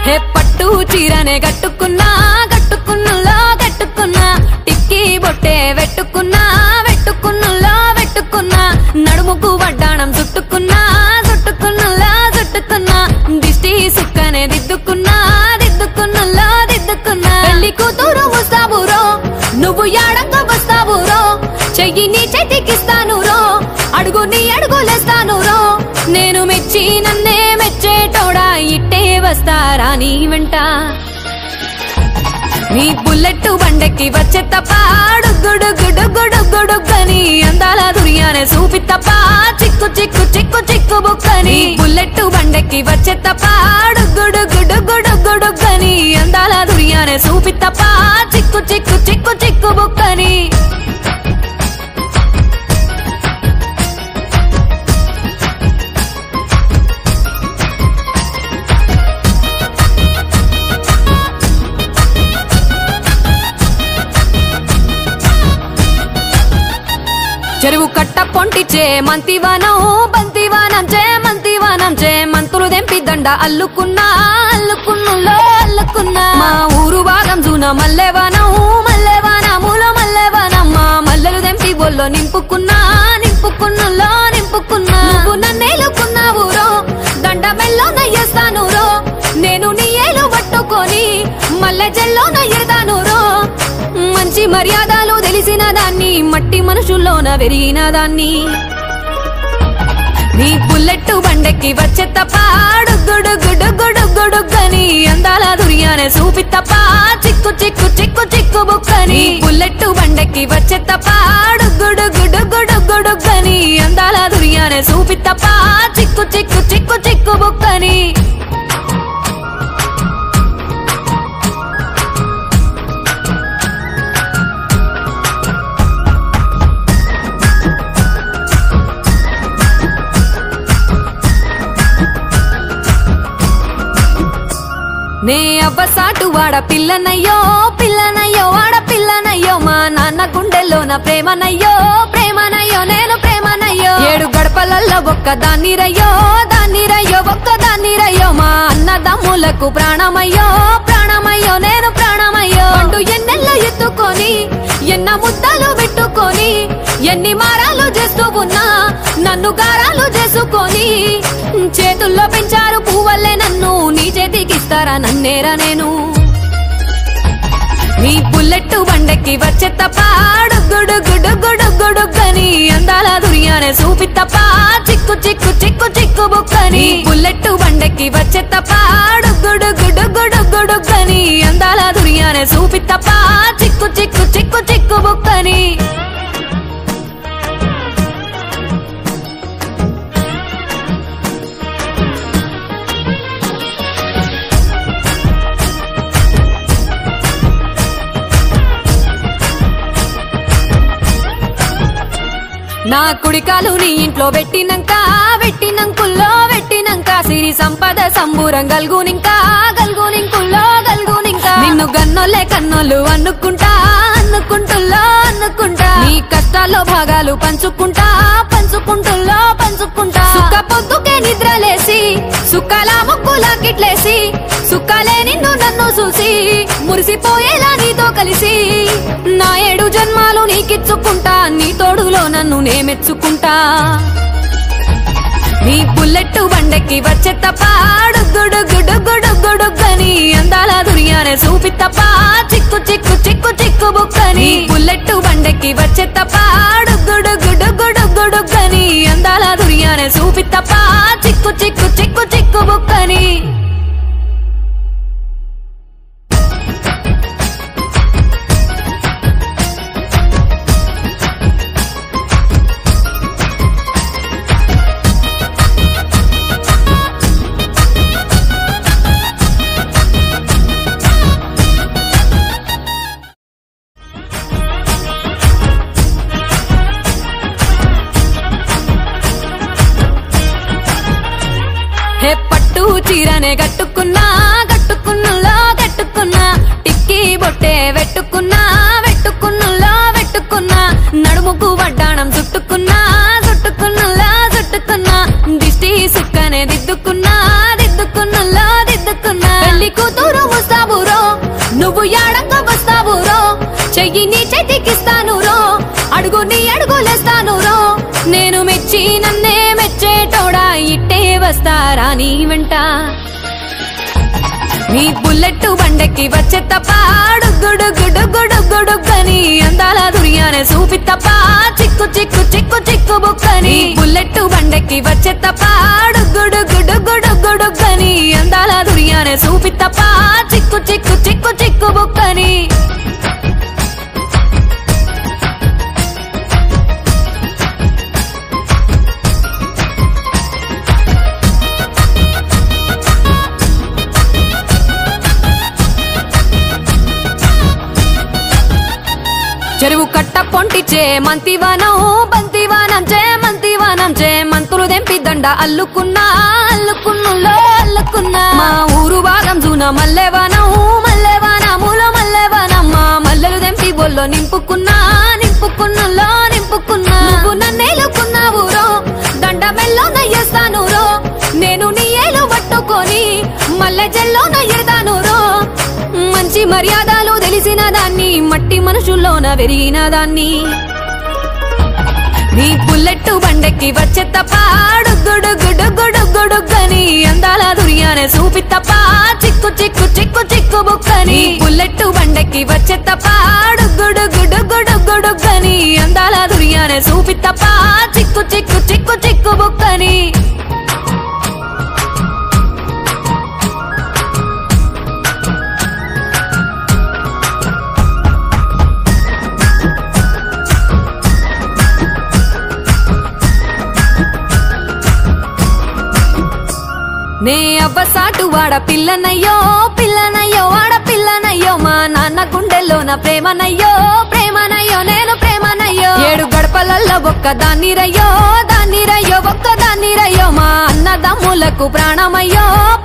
హే పట్టు చీరనే కట్టుకున్నా కట్టుకున్నలో కట్టుకున్నా టిక్కి బొట్టే వెట్టుకున్నా వెట్టుకున్నలో వెట్టుకున్నా నడుముకు వడ్డాణం చుట్టుకున్నా చుట్టుకున్నలో చుట్టుకున్నా దిష్టి సుక్కనే దిద్దుకున్నా దిద్దుకున్నలో దిద్దుకున్నా పెళ్లి కూతురు వస్తావురో నువ్వు యాడంగా వస్తావురో చెయ్యి నీ చేతికిస్తాను రో అడుగు నీ అడుగులేస్తాను రో నేను మెచ్చి నన్నే మెచ్చేటోడా ఇట్టే వస్తారా నీ వెంట నీ బుల్లెట్ బండెక్కి వచ్చే తప్ప గుడుగుడుగుడుగుడుగుడుగని అందాల దుర్యానే చూపి తప్ప చిక్కు చిక్కు చిక్కు చిక్కు బుక్కని బుల్లెట్ బండెక్కి వచ్చే తప్ప గుడుగుడుగుడుగుడుగని అందాల దుర్యానే చూపి తప్ప చిక్కు చిక్కు చిక్కు చిక్కు బుక్కని చెరువు కట్ట పొంటిచే మంతివానం బంతివానం చే మంతివానం చే మంతులు దెంపి దండ అల్లుకున్నా అల్లుకున్నులో అల్లుకున్నా మా ఊరు భాగం జూన మల్లెవానం మల్లెవానముల మల్లెవానం మా మల్లెలు దెంపి బొల్లో నింపుకున్నా నింపుకున్నులో నింపుకున్నా నువ్వు నన్నేలుకున్నావు రో దండ మెల్లో నయ్యేస్తాను రో నేను నీ ఏలు పట్టుకొని మల్లె జల్లో నయ్యేదాను రో మంచి మర్యాదలు తెలిసిన దాన్ని మట్టి మనుషుల్లోన పెరిగిన దాన్ని నీ బుల్లెట్ బండెక్కి వచ్చే తప్ప గుడుగుడుగుడుగుడుగని అందాల దుర్యానే చూపి తప్ప చిక్కు చిక్కు చిక్కు చిక్కు బుక్కని బుల్లెట్ బండెక్కి వచ్చే తప్ప గుడుగుడుగుడుగుడుగని అందాల దుర్యానే చూపి తప్ప చిక్కు చిక్కు చిక్కు చిక్కు బుక్కని నే అవ్వసాటు వాడ పిల్లనయ్యో పిల్లనయ్యో వాడ పిల్లనయ్యో మా నాన్న గుండెల్లోన ప్రేమనయ్యో ప్రేమనయ్యో నేను ప్రేమనయ్యో ఏడు గడపలల్లో ఒక్క దాన్ని రయ్యో దాన్ని రయ్యో ఒక్క దాన్ని రయ్యో మా అన్నదమ్ములకు ప్రాణమయ్యో ప్రాణమయ్యో నేను ప్రాణమయ్యో అంటూ ఎన్నెల్లో ఎత్తుకొని ఎన్న ముద్దలు పెట్టుకొని ఎన్ని మారాలు చేస్తూ ఉన్నా నన్ను గారాలు చేసుకొని చేతుల్లో పెంచారు పువ్వల్లే నన్ను నీ చేతికిస్తారా నన్నేరా నేను నీ బుల్లెట్ బండెక్కి వచ్చే తప్ప గుడుగుడుగుడుగుడుగని అందాల దుర్యానే చూపి తప్ప చిక్కు చిక్కు చిక్కు చిక్కు బుక్కని బుల్లెట్ బండెక్కి వచ్చే తప్ప గుడుగుడుగుడుగుడుగని అందాల దుర్యానే చూపి తప్ప చిక్కు చిక్కు చిక్కు చిక్కు బుక్కని నా కుడికాలు నీ ఇంట్లో పెట్టినంక పెట్టినంకుల్లో పెట్టినంక సిరి సంపద సంబూరం గల్గునింకా గల్గునింకుల్లో గల్గునింకా నిన్ను గన్నోలే కన్నోలు అనుకుంటా అనుకుంటుల్లో అనుకుంటా నీ కష్టాల్లో భాగాలు పంచుకుంటా పంచుకుంటుల్లో పంచుకుంటా సుఖ పొద్దుకే నిద్రలేసి సుఖాల ముక్కులా కిట్లేసి సుఖాలే నిన్ను నన్ను చూసి మురిసిపోయేలా నీతో కలిసి నా ఏడు జన్మాలు నీకిచ్చుకుంటా నీ తోడులో నన్ను నే మెచ్చుకుంటా నీ బుల్లెట్ బండెక్కి వచ్చే తప్ప గుడుగుడుగుడుగుడుగని అందాల దుర్యానే చూపి తప్ప చిక్కు చిక్కు చిక్కు చిక్కు బుక్కని బుల్లెట్ బండెక్కి వచ్చే తప్ప గుడుగుడుగుడుగుడుగని అందాల దుర్యానే చూపి తప్ప చిక్కు చిక్కు చిక్కు చిక్కు బుక్కని హే పట్టు చీరనే కట్టుకున్నా కట్టుకున్నలో కట్టుకున్నా టిక్కి బొట్టే వెట్టుకున్నా వెట్టుకున్నలో వెట్టుకున్నా నడుముకు వడ్డాణం చుట్టుకున్నా చుట్టుకున్నలో చుట్టుకున్నా దిష్టి సుక్కనే దిద్దుకున్నా దిద్దుకున్నలో దిద్దుకున్నా పెళ్లి చెయ్యిని చేతికిస్తాను రో అడుగుని అడుగులేస్తాను రో నేను మెచ్చి నన్నే మెచ్చేటోడా ఇట్టే వస్తారా నీ వెంట నీ బుల్లెట్ బండెక్కి వచ్చే తప్ప గుడుగుడుగుడుగుడుగుడుగని అందాల దుర్యానే చూపి తప్ప చిక్కు చిక్కు చిక్కు చిక్కు బుక్కని బుల్లెట్ బండెక్కి వచ్చే తప్ప గుడుగుడుగుడుగుడుగని అందాల దుర్యానే చూపి తప్ప చిక్కు చిక్కు చిక్కు చిక్కు బుక్కని చెరువు కట్ట పొంటిచే మంతివానం బంతివానం చే మంతివానం చే మంతులు దెంపి దండ అల్లుకున్నా అల్లుకున్నులో అల్లుకున్నా మా ఊరు భాగం జూన మల్లెవానం మల్లెవానములో మల్లెవానం మా మల్లెలు దెంపి బొల్లో నింపుకున్నా నింపుకున్నులో నింపుకున్నా నువ్వు నన్నేలుకున్నావు రో దండ మెల్లో నయ్యేస్తాను రో నేను నీ ఏలు పట్టుకొని మల్లె జల్లో నయ్యేదాను రో మంచి మర్యాదలు తెలిసిన దాన్ని మట్టి మనుషుల్లోన పెరిగిన దాన్ని నీ బుల్లెట్ బండెక్కి వచ్చే తప్ప గుడుగుడుగుడుగుడుగని అందాల దుర్యానే చూపి తప్ప చిక్కు చిక్కు చిక్కు చిక్కు బుక్కని బుల్లెట్ బండెక్కి వచ్చే తప్ప గుడుగుడుగుడుగుడుగని అందాల దుర్యానే చూపి తప్ప చిక్కు చిక్కు చిక్కు చిక్కు బుక్కని నే అవ్వసాటు వాడ పిల్లనయ్యో పిల్లనయ్యో వాడ పిల్లనయ్యో మా నాన్న గుండెల్లోన ప్రేమనయ్యో ప్రేమనయ్యో నేను ప్రేమనయ్యో ఏడు గడపలల్లో ఒక్క దాన్ని రయ్యో దాన్ని రయ్యో ఒక్క దాన్ని రయ్యో మా అన్నదమ్ములకు ప్రాణమయ్యో